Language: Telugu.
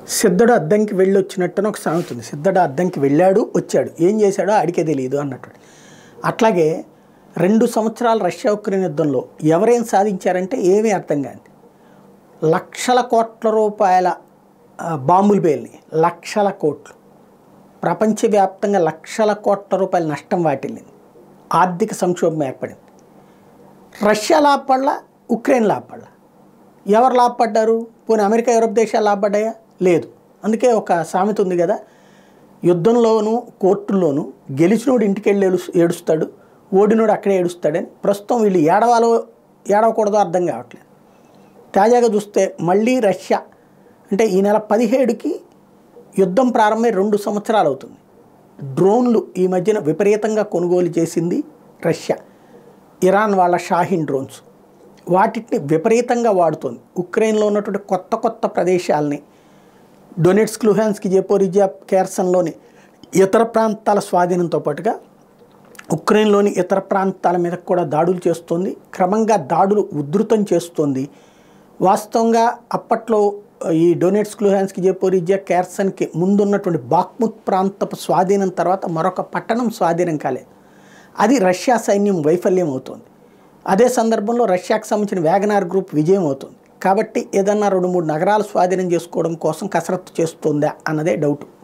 సిద్ధుడు అద్దంకి వెళ్ళి వచ్చినట్టున ఒక సామెత ఉంది సిద్ధుడు అద్దంకి వెళ్ళాడు వచ్చాడు ఏం చేశాడో అడిగే తెలియదు అన్నట్టు అట్లాగే రెండు సంవత్సరాల రష్యా ఉక్రెయిన్ యుద్ధంలో ఎవరేం సాధించారంటే ఏమీ అర్థం కాదు లక్షల కోట్ల రూపాయల ఆ, బాంబులు పేలినాయి లక్షల కోట్లు ప్రపంచవ్యాప్తంగా లక్షల కోట్ల రూపాయల నష్టం వాటిల్లింది ఆర్థిక సంక్షోభం ఏర్పడింది రష్యా లాభపడలా ఉక్రెయిన్ లాభపడలా ఎవరు లాభపడ్డారు పోనీ అమెరికా యూరప్ దేశాలు లాభపడ్డాయా లేదు అందుకే ఒక సామెత ఉంది కదా యుద్ధంలోనూ కోర్టుల్లోనూ గెలిచినోడు ఇంటికి వెళ్ళి ఏడు- ఏడుస్తాడు ఓడినోడు అక్కడే ఏడుస్తాడని ప్రస్తుతం వీళ్ళు ఏడవాలో ఏడవకూడదో అర్థం కావట్లేదు తాజాగా చూస్తే మళ్ళీ రష్యా అంటే ఈ నెల పదిహేడుకి యుద్ధం ప్రారంభమై రెండు సంవత్సరాలు అవుతుంది డ్రోన్లు ఈ మధ్యన విపరీతంగా కొనుగోలు చేసింది రష్యా ఇరాన్ వాళ్ళ షాహిన్ డ్రోన్స్ వాటిని విపరీతంగా వాడుతోంది ఉక్రెయిన్లో ఉన్నటువంటి కొత్త కొత్త ప్రదేశాలని డొనెట్స్క్ లుహాన్స్కి జెపోరిజియా కేర్సన్లోని ఇతర ప్రాంతాల స్వాధీనంతో పాటుగా ఉక్రెయిన్లోని ఇతర ప్రాంతాల మీద కూడా దాడులు చేస్తోంది క్రమంగా దాడులు ఉధృతం చేస్తోంది వాస్తవంగా అప్పట్లో ఈ డొనెట్స్క్ లుహాన్స్కి జెపోరిజియా కేర్సన్కి ముందున్నటువంటి బాక్ముత్ ప్రాంతపు స్వాధీనం తర్వాత మరొక పట్టణం స్వాధీనం కాలేదు అది రష్యా సైన్యం వైఫల్యం అవుతోంది అదే సందర్భంలో రష్యాకు సంబంధించిన వ్యాగనార్ గ్రూప్ విజయం అవుతుంది కాబట్టి ఏదన్నా రెండు మూడు నగరాలు స్వాధీనం చేసుకోవడం కోసం కసరత్తు చేస్తుందా అన్నదే డౌట్